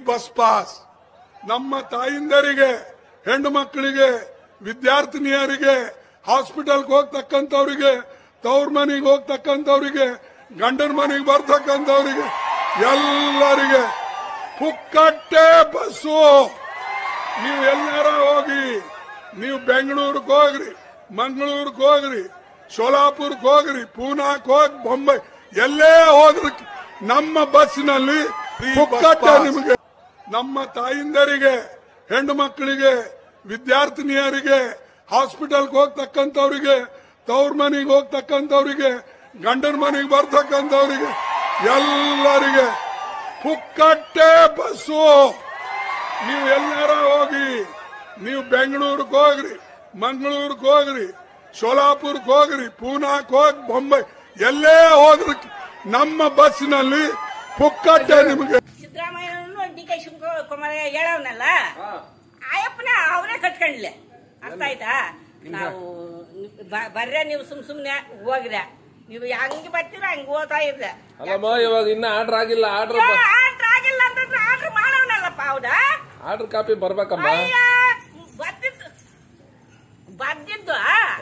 Bus pass ನಮ್ಮ ತಾಯಿಂದರಿಗೆ ಹೆಣ್ಣು ಮಕ್ಕಳಿಗೆ ವಿದ್ಯಾರ್ಥಿನಿಯರಿಗೆ ಹಾಸ್ಪಿಟಲ್ಗೆ ಹೋಗ್ತಕ್ಕಂಥವ್ರಿಗೆ ತವ್ರ ಮನೆಗೆ ಹೋಗ್ತಕ್ಕಂಥವ್ರಿಗೆ ಗಂಡನ ಮನೆಗೆ ಬರ್ತಕ್ಕಂಥವ್ರಿಗೆ ಎಲ್ಲರಿಗೆ ಪುಕ್ಕಟ್ಟೆ ಬಸ್ಸು ನೀವು ಎಲ್ಲಾರ ಹೋಗಿ ನೀವು ಬೆಂಗಳೂರಿಗೆ ಹೋಗ್ರಿ ಮಂಗಳೂರಿಗೆ ಹೋಗ್ರಿ ಸೋಲಾಪುರ್ಗೆ ಹೋಗ್ರಿ ಪೂನಾಕ್ ಹೋಗಿ ಬೊಂಬೈ ಎಲ್ಲೇ ಹೋದ್ರಿ ನಮ್ಮ ಬಸ್ಸಿನಲ್ಲಿ ಪುಕ್ಕಟ್ಟೆ ನಿಮಗೆ ನಮ್ಮ ತಾಯಿಂದರಿಗೆ ಹೆಣ್ಣು ಮಕ್ಕಳಿಗೆ ವಿದ್ಯಾರ್ಥಿನಿಯರಿಗೆ ಹಾಸ್ಪಿಟಲ್ಗೆ ಹೋಗ್ತಕ್ಕಂಥವ್ರಿಗೆ ತವ್ರ ಮನೆಗೆ ಹೋಗ್ತಕ್ಕಂಥವ್ರಿಗೆ ಗಂಡನ ಮನೆಗೆ ಬರ್ತಕ್ಕಂಥವ್ರಿಗೆ ಎಲ್ಲರಿಗೆ ಪುಕ್ಕಟ್ಟೆ ಬಸ್ಸು ನೀವು ಎಲ್ಲಾರ ಹೋಗಿ ನೀವು ಬೆಂಗಳೂರಿಗೆ ಹೋಗ್ರಿ ಮಂಗಳೂರಿಗೆ ಹೋಗ್ರಿ ಸೋಲಾಪುರ್ಗೆ ಹೋಗ್ರಿ ಪೂನಾಕ್ ಹೋಗಿ ಬೊಂಬೈ ಎಲ್ಲೇ ಹೋದ್ರಿ ನಮ್ಮ ಬಸ್ಸಿನಲ್ಲಿ ಪುಕ್ಕಟ್ಟೆ ನಿಮಗೆ ಸಿದ್ದರಾಮಯ್ಯನನ್ನು ಡಿ ಕೆ ಶಿವಕುಮಾರ್ ಹೇಳವನಲ್ಲ ಆಯಪ್ಪನ ಅವರೇ ಕಟ್ಕೊಂಡ್ಲೆ ಅರ್ಥ ಆಯ್ತಾ ನಾವು ಬ- ಬರ್ರೆ ನೀವು ಸುಮ್ ಸುಮ್ನೆ ಹೋಗ್ರೆ ನೀವು ಹೆಂಗ್ ಬರ್ತೀರ ಹಂಗ್ ಹೋಗ್ತಾ ಇರ್ರೆ ಅಲ್ಲಮ್ಮ ಇವಾಗ ಇನ್ನ ಆರ್ಡರ್ ಆಗಿಲ್ಲ ಆರ್ಡರ್ ಆರ್ಡ್ರ್ ಆಗಿಲ್ಲ ಅಂತಂದ್ರೆ ಆರ್ಡ್ರ್ ಮಾಡವನಲ್ಲಪ್ಪ ಹೌದಾ ಆರ್ಡರ್ ಕಾಪಿ ಬರ್ಬೇಕಮ್ಮ ಅಯ್ಯ ಬರ್ದಿದ್ದು ಬರ್ದಿದ್ದು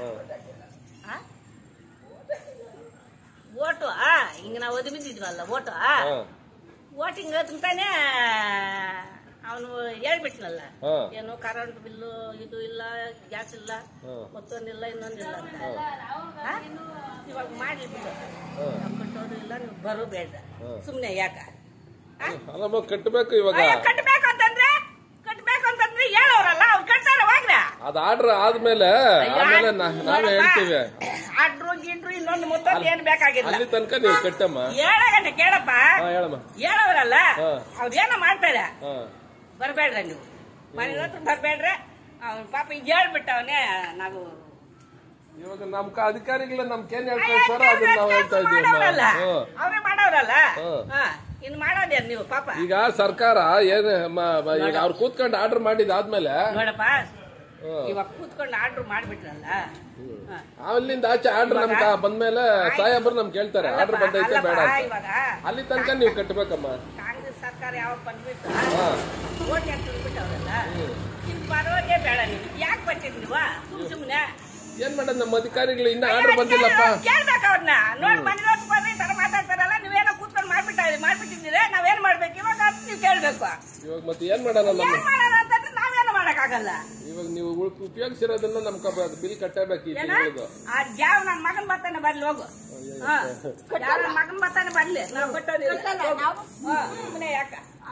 ಓಟು ಹಿಂಗ ನಾವು ಒದಿ ಬಿದ್ದಿದ್ವಲ್ಲ ಓಟು ಹಾ. ಓಟಿಂಗ್ ಅಂತಾನೆ ಅವನು ಹೇಳ್ಬಿಟ್ನಲ್ಲ ಹಾ. ಏನು ಕರೆಂಟ್ ಬಿಲ್ಲು ಇದು ಇಲ್ಲ ಗ್ಯಾಸ್ ಇಲ್ಲ ಹಾ. ಮತ್ತೊಂದಿಲ್ಲ ಇನ್ನೊಂದಿಲ್ಲ ಅಂತ ಹಾ? ಇವಾಗ ಮಾಡ್ಲಿ ಬಿಡು ನಾವು ಕಟ್ಟೋದು ಇಲ್ಲ ನೀವು ಬರೋ ಬೇಡ ಸುಮ್ನೆ ಯಾಕ ಹಾ? ಅಲ್ಲಮ್ಮ ಕಟ್ಟಬೇಕು ಇವಾಗ ಅಯ್ಯೋ, ಕಟ್ಬೇಕು ಅಂತಂದ್ರೆ ಕಟ್ಬೇಕು ಅಂತಂದ್ರೆ ಹೇಳೋರಲ್ಲ ಅವ್ರು ಕಟ್ತಾರ ಹೋಗ್ರ ಅದ್ ಆರ್ಡರ್ ಆದ್ಮೇಲೆ ಆಮೇಲೆ ನಾ- ನಾವೇ ಹೇಳ್ತೀವಿ ಆಡ್ರು ಗಿಡ್ರು ಇನ್ನೊಂದು ಮತ್ತೊಂದು ಏನ್ ಬೇಕಾಗಿಲ್ಲ ಅಲ್ಲಿ ತನಕ ನೀವು ಕಟ್ಟಮ್ಮ ಹೇಳಗಂಟ ಕೇಳಪ್ಪ ಹಾ ಹೇಳಮ್ಮ ಹೇಳೋರಲ್ಲ ಹಾ. ಅವ್ರೇನೋ ಮಾಡ್ತಾರೆ ಹಾ ಬರ್ಬೇಡ್ರ ನೀವು ಮನೆ ಹತ್ರ ಬರ್ಬೇಡ್ರೆ ಅವ್ನ ಪಾಪ ಈಗ ಹೇಳ್ಬಿಟ್ಟವನೇ ನಾವು ಇವಾಗ ನಮ್ ಕ- ಅಧಿಕಾರಿಗಳ ನಮ್ಗೇನ್ ಹೇಳ್ತಾರೆ ಸರ್ ಅದನ್ನ ನಾವು ಹೇಳ್ತಾ ಇದೀವಿ ಮಾಡೋರಲ್ಲ ಹ್ಮ್. ಅವರೇ ಮಾಡೋರಲ್ಲ ಹ್ಮ್. ಹಾ ಇನ್ನು ಮಾಡೋದೇನ್ ನೀವು ಪಾಪ ಈಗ ಸರ್ಕಾರ ಏನ್ ಮ- ಮ- ಈಗ ಅವ್ರು ಕೂತ್ಕೊಂಡು ಆರ್ಡರ್ ಮಾಡಿದಾದ್ಮೇಲೆ ನೋಡಪ್ಪ ಹ್ಮ್. ಇವಾಗ ಕೂತ್ಕೊಂಡು ಆರ್ಡ್ರ್ ಮಾಡ್ಬಿಟ್ರಲ್ಲ ಹಾ. ಅಲ್ಲಿಂದ ಆಚೆ ಆರ್ಡರ್ ನಮ್ ಕ- ಬಂದ್ಮೇಲೆ ಸಾಹೇಬ್ರು ನಮ್ ಕೇಳ್ತಾರೆ ಆರ್ಡರ್ ಬಂದೈತೆ ಬೇಡ ಅಲ್ಲಪ್ಪ, ಅಂತ ಇವಾಗ ಅಲ್ಲಿ ತನಕ ನೀವು ಕಟ್ಟಬೇಕಮ್ಮ ಕಾಂಗ್ರೆಸ್ ಸರ್ಕಾರ ಯಾವಾಗ ಬಂದ್ಬಿಟ್ಟು ಹಾ ಓಟ್ ಹಾಕಿ ಬಿಟ್ಟವ್ರಲ್ಲ ಇನ್ ಬರೋದೇ ಬೇಡ ನೀವು ಯಾಕೆ ಬರ್ತೀರಿ ನೀವು ಸುಮ್ ಸುಮ್ನೆ ಏನ್ ಮಾಡೋದು ನಮ್ಮ ಅಧಿಕಾರಿಗಳು ಇನ್ನ ಆರ್ಡರ್ ಬಂದಿಲ್ಲಪ್ಪ ಕೇಳ್ಬೇಕು ಅವ್ರನ್ನ ನೋಡಿ ಮನೆ ಹತ್ರ ಬಂದ್ರೆ ಈ ತರ ಮಾತಾಡ್ತಾರಲ್ಲ ನೀವೇನೋ ಕೂತ್ಕೊಂಡು ಮಾಡ್ಬಿಟ್ಟ ಮಾಡ್ಬಿಟ್ಟಿದ್ದೀರಿ ನಾವೇನ್ ಮಾಡ್ಬೇಕು ಇವಾಗ ಅಂತ ನೀವು ಕೇಳ್ಬೇಕು ಇವಾಗ ಮತ್ತೆ ಏನ್ ಮಾಡೋಣ ನಮ್ಮ ಏನ್ ಮಾಡೋಣ ಅಂತಂದ್ರೆ ನಾವೇನು ಮಾಡಕ್ಕಾಗಲ್ಲ ಇವಾಗ ನೀವು ಉಳ್- ಉಪಯೋಗಿಸಿರೋದನ್ನ ನಮ್ ಬಿಲ್ ಕಟ್ಟಬೇಕು ಈ ಏನ ತಿಂಗಳಿದು ಆ ಜಾವ್ ನನ್ ಮಗನ್ ಬರ್ತಾನೆ ಬರ್ಲಿ ಹೋಗು ಹಾ ಜಾವ್ ನನ್ ಮಗನ್ ಬರ್ತಾನೆ ಬರ್ಲಿ ನಾವು ಕಟ್ಟೋದಿಲ್ಲ ಹಾ, ಸುಮ್ನೆ ಯಾಕ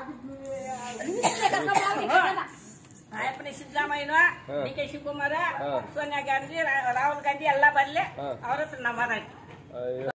ಆಯಪ್ಪನ ಸಿದ್ದರಾಮಯ್ಯನ ಡಿ ಕೆ ಶಿವಕುಮಾರ ಸೋನಿಯಾ ಗಾಂಧಿ ರಾ- ರಾಹುಲ್ ಗಾಂಧಿ ಎಲ್ಲ ಬರ್ಲಿ ಅವ್ರ ಹತ್ರ ನಾವು ಮಾತಾಡ್ತೀವಿ ಅಯ್ಯೋ.